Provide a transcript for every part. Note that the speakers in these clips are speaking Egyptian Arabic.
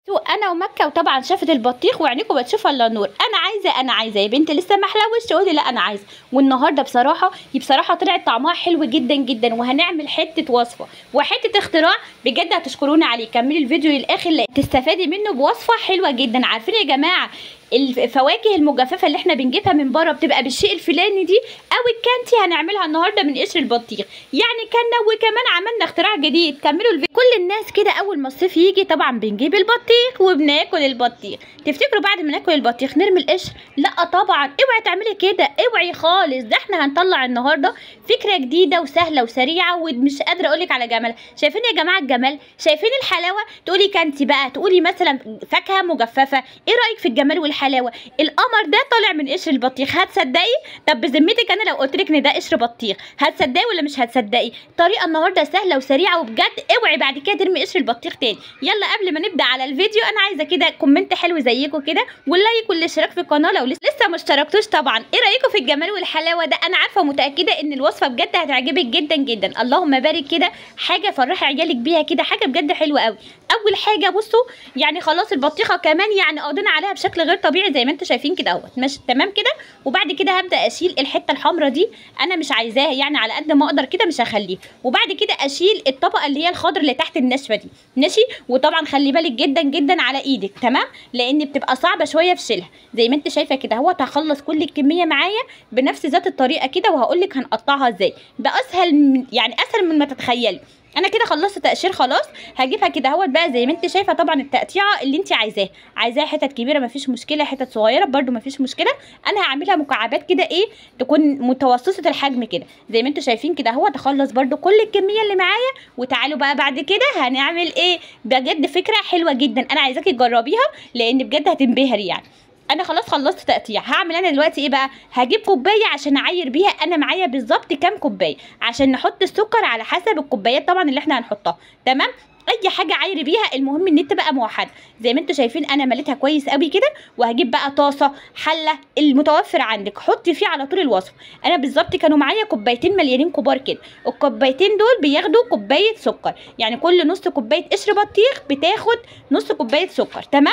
انا ومكه وطبعا شافت البطيخ وعينيكم بتشوف الا النور انا عايزه انا عايزه يا بنت لسه ما حلوش تقولي لا انا عايزه والنهارده بصراحه هي بصراحه طلعت طعمها حلو جدا جدا وهنعمل حته وصفه وحته اختراع بجد هتشكروني عليه كملي الفيديو للاخر لأ تستفادي منه بوصفه حلوه جدا عارفين يا جماعه الفواكه المجففه اللي احنا بنجيبها من بره بتبقى بالشيء الفلاني دي او الكانتي هنعملها النهارده من قشر البطيخ يعني كنا وكمان عملنا اختراع جديد كملوا الفيديو كل الناس كده اول ما الصيف يجي طبعا بنجيب البطيخ وبناكل البطيخ تفتكروا بعد ما ناكل البطيخ نرمي القشر لا طبعا اوعي تعملي كده اوعي خالص ده احنا هنطلع النهارده فكره جديده وسهله وسريعه ومش قادره اقول لك على جمالها شايفين يا جماعه الجمال شايفين الحلاوه تقولي كانتي بقى تقولي مثلا فاكهه مجففه ايه رايك في الجمال والحلاوه القمر ده طالع من قشر البطيخ هتصدقي طب بذمتك انا لو قلت لك ان ده قشر بطيخ هتصدقي ولا مش هتصدقي طريقه النهارده سهله وسريعه وبجد اوعي بعد كده ترمي قشر البطيخ تاني يلا قبل ما نبدا على الفيديو انا عايزه كده كومنت حلو زيكم كده واللايك والاشتراك في القناه لو لسه ما اشتركتوش طبعا ايه رايكم في الجمال والحلاوه ده انا عارفه ومتاكده ان الوصفه بجد هتعجبك جدا جدا اللهم بارك كده حاجه فرحي عيالك بيها كده حاجه بجد حلوه قوي اول حاجه بصوا يعني خلاص البطيخه كمان يعني قضينا عليها بشكل غير طبيعي زي ما انتم شايفين كده اهوت ماشي تمام كده وبعد كده هبدا اشيل الحته الحمراء دي انا مش عايزاها يعني على قد ما اقدر كده مش هخليه وبعد كده اشيل الطبقه اللي هي الخضر اللي تحت الناشفه دي ماشي وطبعا خلي بالك جدا جدا على ايدك تمام لان بتبقى صعبه شويه في شيلها زي ما انت شايفه كده اهوت هخلص كل الكميه معايا بنفس ذات الطريقه كده وهقول لك هنقطعها ازاي ده اسهل من يعني اسهل من ما تتخيلي انا كده خلصت تقشير خلاص هجيبها كده اهوت بقى زي ما انت شايفه طبعا التقطيعه اللي انت عايزاها عايزاها حتت كبيره مفيش مشكله حتت صغيره برده مفيش مشكله انا هعملها مكعبات كده ايه تكون متوسطه الحجم كده زي ما انتم شايفين كده اهوت اخلص برده كل الكميه اللي معايا وتعالوا بقى بعد كده هنعمل ايه بجد فكره حلوه جدا انا عايزاكي تجربيها لان بجد هتنبهري يعني انا خلاص خلصت تقطيع هعمل انا دلوقتي ايه بقى هجيب كوبايه عشان اعاير بيها انا معايا بالظبط كام كوبايه عشان نحط السكر على حسب الكوبايات طبعا اللي احنا هنحطها تمام اي حاجه عايري بيها المهم ان تبقى موحده زي ما انتم شايفين انا مليتها كويس قوي كده وهجيب بقى طاسه حله المتوفر عندك حطي فيه على طول الوصفه انا بالظبط كانوا معايا كوبايتين مليانين كبار كده الكوبايتين دول بياخدوا كوبايه سكر يعني كل نص كوبايه قشر بطيخ بتاخد نص كوبايه سكر تمام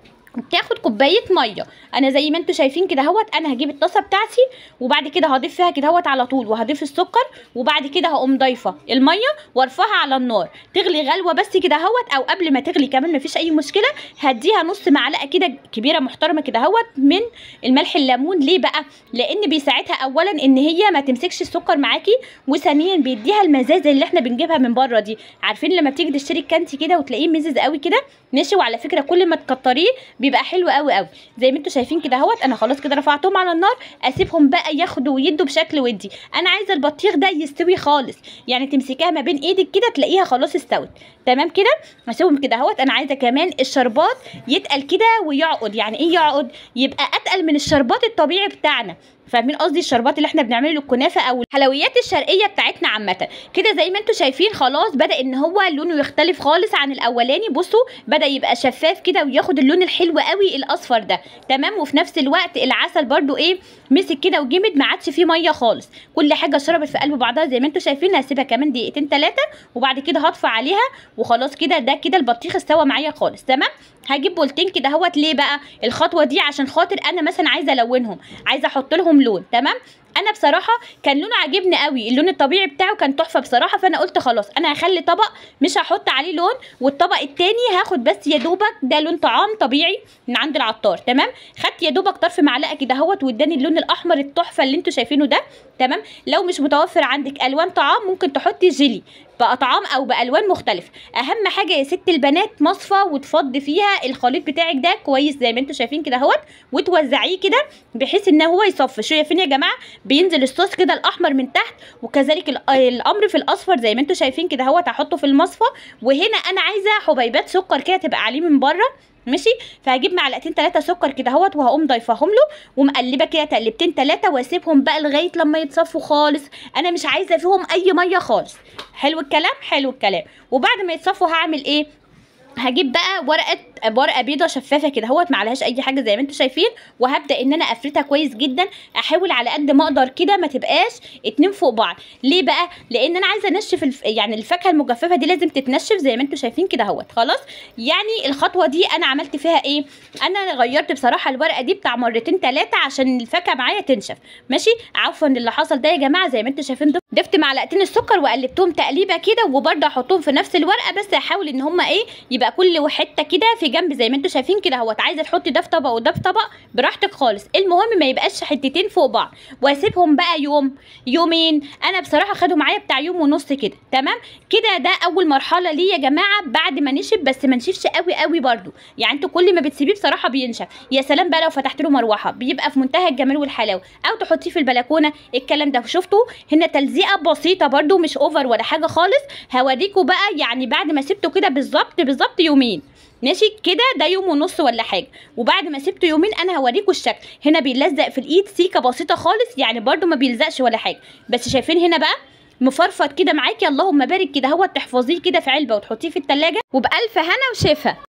تاخد كوبايه ميه انا زي ما انتم شايفين كده اهوت انا هجيب الطاسه بتاعتي وبعد كده هضيف فيها كده اهوت على طول وهضيف السكر وبعد كده هقوم ضايفه الميه وارفعها على النار تغلي غلوه بس كده اهوت او قبل ما تغلي كمان مفيش اي مشكله هديها نص معلقه كده كبيره محترمه كده اهوت من الملح الليمون ليه بقى لان بيساعدها اولا ان هي ما تمسكش السكر معاكي وثانيا بيديها المزازه اللي احنا بنجيبها من بره دي عارفين لما بتيجي تشتري الكانتي كده وتلاقيه مزز قوي كده ماشي وعلى فكره كل ما تكتريه بيبقى حلو قوي قوي زي ما انتم شايفين كده اهوت انا خلاص كده رفعتهم على النار اسيبهم بقى ياخدوا ويدوا بشكل ودي انا عايزه البطيخ ده يستوي خالص يعني تمسكيها ما بين ايدك كده تلاقيها خلاص استوت تمام كده هسيبهم كده اهوت انا عايزه كمان الشربات يتقل كده ويعقد يعني ايه يعقد يبقى اتقل من الشربات الطبيعي بتاعنا فاهمين قصدي الشربات اللي احنا بنعمله للكنافه او الحلويات الشرقيه بتاعتنا عامه كده زي ما انتم شايفين خلاص بدا ان هو لونه يختلف خالص عن الاولاني بصوا بدا يبقى شفاف كده وياخد اللون الحلو قوي الاصفر ده تمام وفي نفس الوقت العسل برده ايه مسك كده وجمد ما عادش فيه ميه خالص كل حاجه شربت في قلب بعضها زي ما انتم شايفين هسيبها كمان دقيقتين ثلاثه وبعد كده هطفي عليها وخلاص كده ده كده البطيخ استوى معايا خالص تمام هجيب بولتين كده اهوت ليه بقى الخطوه دي عشان خاطر انا مثلا عايزه الونهم عايزه احط لهم لون تمام انا بصراحه كان لونه عاجبني قوي اللون الطبيعي بتاعه كان تحفه بصراحه فانا قلت خلاص انا هخلي طبق مش هحط عليه لون والطبق التاني هاخد بس يا دوبك ده لون طعام طبيعي من عند العطار تمام خدت يا دوبك طرف معلقه كده اهوت واداني اللون الاحمر التحفه اللي انتوا شايفينه ده تمام لو مش متوفر عندك الوان طعام ممكن تحطي جيلي باطعام او بالوان مختلفه اهم حاجه يا ست البنات مصفى وتفضي فيها الخليط بتاعك ده كويس زي ما انتم شايفين كده اهوت وتوزعيه كده بحيث ان هو يصفي شايفين يا جماعه بينزل الصوص كده الاحمر من تحت وكذلك الامر في الاصفر زي ما انتم شايفين كده اهوت هحطه في المصفى وهنا انا عايزه حبيبات سكر كده تبقى عليه من بره ماشي فهجيب معلقتين ثلاثه سكر كده اهوت وهقوم ضايفاهم له ومقلبه كده تقلبتين ثلاثه واسيبهم بقى لغايه لما يتصفوا خالص انا مش عايزه فيهم اي ميه خالص حلو الكلام حلو الكلام وبعد ما يتصفوا هعمل ايه هجيب بقى ورقه ورقه بيضه شفافه كده اهوت معلهاش اي حاجه زي ما انتم شايفين وهبدا ان انا افردها كويس جدا احاول على قد ما اقدر كده ما تبقاش اتنين فوق بعض ليه بقى لان انا عايزه انشف الف... يعني الفاكهه المجففه دي لازم تتنشف زي ما انتم شايفين كده اهوت خلاص يعني الخطوه دي انا عملت فيها ايه انا غيرت بصراحه الورقه دي بتاع مرتين ثلاثه عشان الفاكهه معايا تنشف ماشي عفوا اللي حصل ده يا جماعه زي ما انتم شايفين ضفت معلقتين السكر وقلبتهم تقليبه كده وبرده احطهم في نفس الورقه بس احاول ان هما ايه يبقى كل حته كده في جنب زي ما انتم شايفين كده اهوت عايزه تحطي ده في طبق وده في طبق براحتك خالص المهم ما يبقاش حتتين فوق بعض واسيبهم بقى يوم يومين انا بصراحه خدوا معايا بتاع يوم ونص كده تمام كده ده اول مرحله ليه يا جماعه بعد ما نشف بس ما نشفش قوي قوي برده يعني انتوا كل ما بتسيبيه بصراحه بينشف يا سلام بقى لو فتحت له مروحه بيبقى في منتهى الجمال والحلاوه او تحطيه في البلكونه الكلام ده شفتوا هنا تلزيقه بسيطه برده مش اوفر ولا حاجه خالص هوريكم بقى يعني بعد ما سبته كده بالظبط بالظبط يومين ماشي كده ده يوم ونص ولا حاجه وبعد ما سبته يومين انا هوريكم الشكل هنا بيلزق في الايد سيكه بسيطه خالص يعني برده ما بيلزقش ولا حاجه بس شايفين هنا بقى مفرفط كده معاكي اللهم بارك كده هو تحفظيه كده في علبه وتحطيه في التلاجة وبألف هنا وشفا